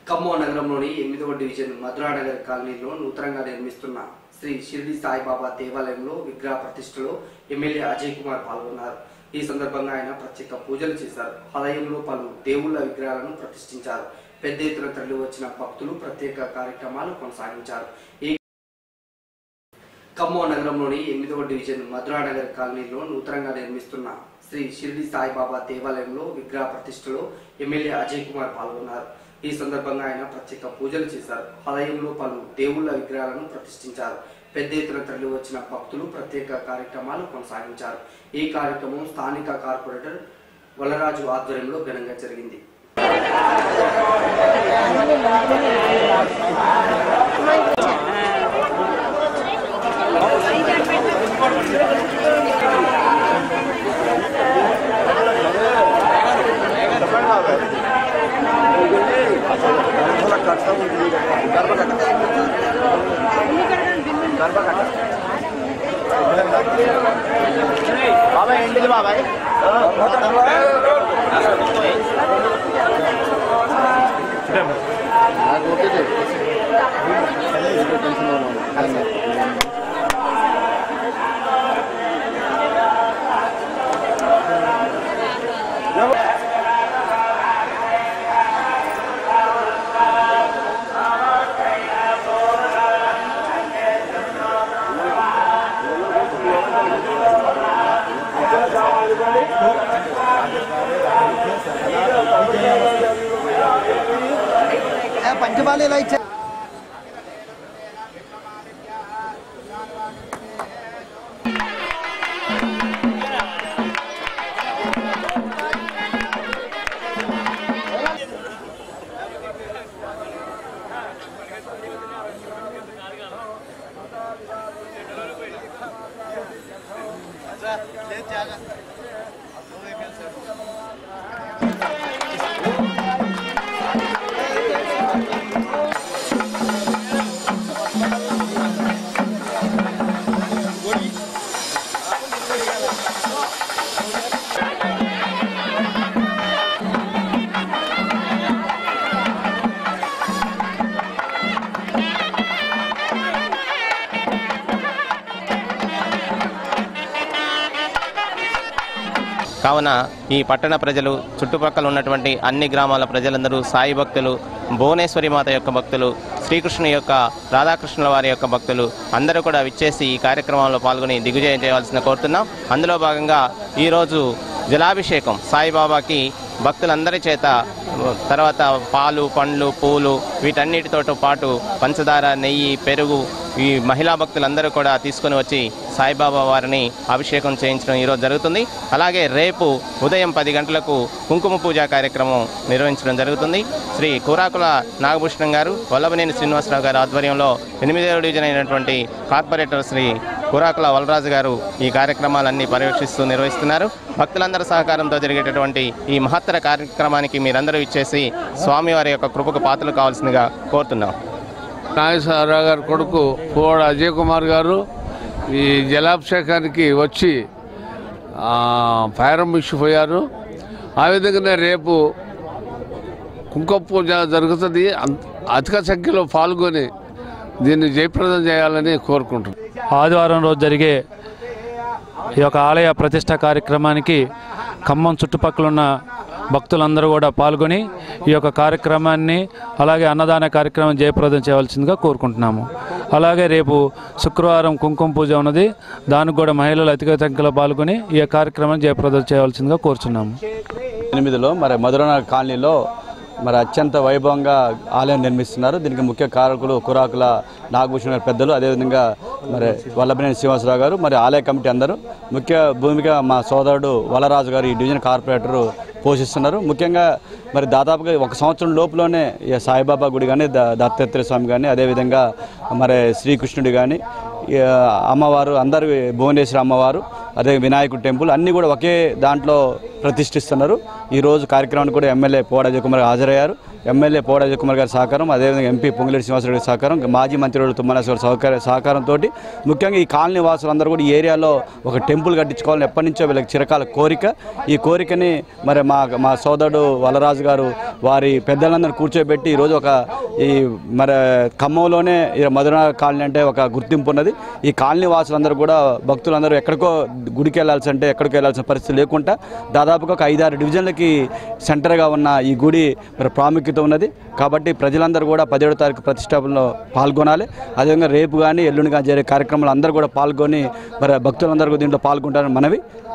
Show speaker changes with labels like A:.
A: ఖమ్మం నగరంలోని ఎనిమిదవ డివిజన్ మధురానగర్ కాలనీలో నూతనంగా నిర్మిస్తున్న శ్రీ షిరిడి సాయిబాబా దేవాలయంలో విగ్రహ ప్రతిష్టలో ఎమ్మెల్యే అజయ్ కుమార్ పాల్గొన్నారు ఈ సందర్భంగా ఆయన ప్రత్యేక పూజలు చేశారు ఆలయంలో పలు దేవుళ్ళ విగ్రహాలను ప్రతిష్ఠించారు పెద్ద ఎత్తున తరలి వచ్చిన భక్తులు ప్రత్యేక కార్యక్రమాలు కొనసాగించారు ఈ ఖమ్మం నగరంలోని ఎనిమిదవ డివిజన్ మధురానగర్ కాలనీలో నూతనంగా నిర్మిస్తున్న శ్రీ షిరిడి సాయిబాబా దేవాలయంలో విగ్రహ ప్రతిష్టలో ఎమ్మెల్యే అజయ్ కుమార్ పాల్గొన్నారు ఈ సందర్భంగా ఆయన ప్రత్యేక పూజలు చేశారు ఆలయంలో పలు దేవుళ్ళ విగ్రహాలను ప్రతిష్ఠించారు పెద్ద ఎత్తున తరలి వచ్చిన భక్తులు ప్రత్యేక కార్యక్రమాలు కొనసాగించారు ఈ కార్యక్రమం స్థానిక కార్పొరేటర్ వలరాజు ఆధ్వర్యంలో ఘనంగా జరిగింది
B: బాబాయ్ ఏంటిది బాబాయ్ పంచమాలి ఇలా ఇచ్చా
C: కావున ఈ పట్టణ ప్రజలు చుట్టుపక్కల ఉన్నటువంటి అన్ని గ్రామాల ప్రజలందరూ సాయి భక్తులు భువనేశ్వరి మాత యొక్క భక్తులు శ్రీకృష్ణుని యొక్క రాధాకృష్ణుల వారి యొక్క భక్తులు అందరూ కూడా విచ్చేసి ఈ కార్యక్రమంలో పాల్గొని దిగ్విజయం చేయవలసిన కోరుతున్నాం అందులో భాగంగా ఈరోజు జలాభిషేకం సాయిబాబాకి భక్తులందరి చేత తర్వాత పాలు పండ్లు పూలు వీటన్నిటితో పాటు పంచదార నెయ్యి పెరుగు ఈ మహిళా భక్తులందరూ కూడా తీసుకొని వచ్చి సాయిబాబా వారిని అభిషేకం చేయించడం ఈరోజు జరుగుతుంది అలాగే రేపు ఉదయం పది గంటలకు కుంకుమ పూజా కార్యక్రమం నిర్వహించడం జరుగుతుంది శ్రీ కూరాకుల నాగభూషణం గారు వల్లభనేని శ్రీనివాసరావు గారి ఆధ్వర్యంలో ఎనిమిదవ డివిజన్ అయినటువంటి కార్పొరేటర్ శ్రీ కూరాకుల వలరాజు గారు ఈ కార్యక్రమాలన్నీ పర్యవేక్షిస్తూ నిర్వహిస్తున్నారు భక్తులందరి సహకారంతో జరిగేటటువంటి ఈ మహత్తర కార్యక్రమానికి మీరందరూ ఇచ్చేసి స్వామివారి యొక్క కృపకు పాత్రలు కావాల్సిందిగా కోరుతున్నాం
D: నాగేశ్వరరావు గారి కొడుకు పోవాడ అజయ్ కుమార్ గారు ఈ జలాభిషేకానికి వచ్చి ఆ, ప్రారంభించిపోయారు ఆ విధంగానే రేపు కుంకుమ పూజ జరుగుతుంది అంత- అధిక సంఖ్యలో పాల్గొని దీన్ని జయప్రదం చేయాలని కోరుకుంటున్నాను
E: ఆదివారం రోజు జరిగే ఈ యొక్క ఆలయ ప్రతిష్ట కార్యక్రమానికి ఖమ్మం చుట్టుపక్కల ఉన్న భక్తులందరూ కూడా పాల్గొని ఈ యొక్క కార్యక్రమాన్ని అలాగే అన్నదాన కార్యక్రమం జయప్రదం చేయవలసిందిగా కోరుకుంటున్నాము అలాగే రేపు శుక్రవారం కుంకుమ పూజ ఉన్నది దానికి కూడా మహిళలు అధిక సంఖ్యలో పాల్గొని ఈ కార్యక్రమాన్ని జయప్రదం చేయవలసిందిగా కోరుచున్నాము
F: ఎనిమిదిలో మరి మధురన కాలనీలో మరి అత్యంత వైభవంగా ఆలయం నిర్మిస్తున్నారు దీనికి ముఖ్య కారకులు కురాకుల నాగభూషణ గారి పెద్దలు అదేవిధంగా మరి వల్లభనేని శ్రీనివాసరావు గారు మరి ఆలయ కమిటీ అందరూ ముఖ్య భూమిక మా సోదరుడు వలరాజు గారు ఈ డివిజన్ కార్పొరేటర్ పోషిస్తున్నారు ముఖ్యంగా మరి దాదాపుగా ఒక సంవత్సరం లోపులోనే ఈ సాయిబాబా గుడి కానీ ద- దత్తాత్రేయ స్వామి కానీ అదేవిధంగా మరి శ్రీకృష్ణుడి కానీ ఈ అమ్మవారు అందరు భువనేశ్వరి అమ్మవారు అదే వినాయకుడు టెంపుల్ అన్నీ కూడా ఒకే దాంట్లో ప్రతిష్ఠిస్తున్నారు ఈరోజు కార్యక్రమానికి కూడా ఎమ్మెల్యే పోడ అజయ్ కుమార్ హాజరయ్యారు ఎమ్మెల్యే పోడ అజయ్ కుమార్ గారి సహకారం అదేవిధంగా ఎంపీ పొంగులేటి శ్రీనివాసరెడ్డి సహకారం మాజీ మంత్రులు తుమ్మనేశ్వర సహకార సహకారంతో ముఖ్యంగా ఈ కాలనీ వాసులందరూ కూడా ఈ ఏరియాలో ఒక టెంపుల్ కట్టించుకోవాలని ఎప్పటి నుంచో వీళ్ళకి చిరకాల కోరిక ఈ కోరికని మరి మా మా సోదరుడు వలరాజు గారు వారి పెద్దలందరినీ కూర్చోబెట్టి ఈరోజు ఒక ఈ మరి ఖమ్మంలోనే ఈ మధుర కాలనీ అంటే ఒక గుర్తింపు ఉన్నది ఈ కాలనీ వాసులందరూ కూడా భక్తులందరూ ఎక్కడికో గుడికి వెళ్ళాల్సి అంటే ఎక్కడికి వెళ్ళాల్సిన పరిస్థితి లేకుండా దాదాపుగా ఒక ఐదారు డివిజన్లకి సెంటర్గా ఉన్న ఈ గుడి మరి ప్రాముఖ్యత ఉన్నది కాబట్టి ప్రజలందరూ కూడా పదిహేడో తారీఖు ప్రతిష్టాపనలో పాల్గొనాలి అదేవిధంగా రేపు కానీ ఎల్లుండి కానీ జరిగే కార్యక్రమాలు అందరూ కూడా పాల్గొని మరి భక్తులందరూ కూడా దీంట్లో పాల్గొంటారని మనవి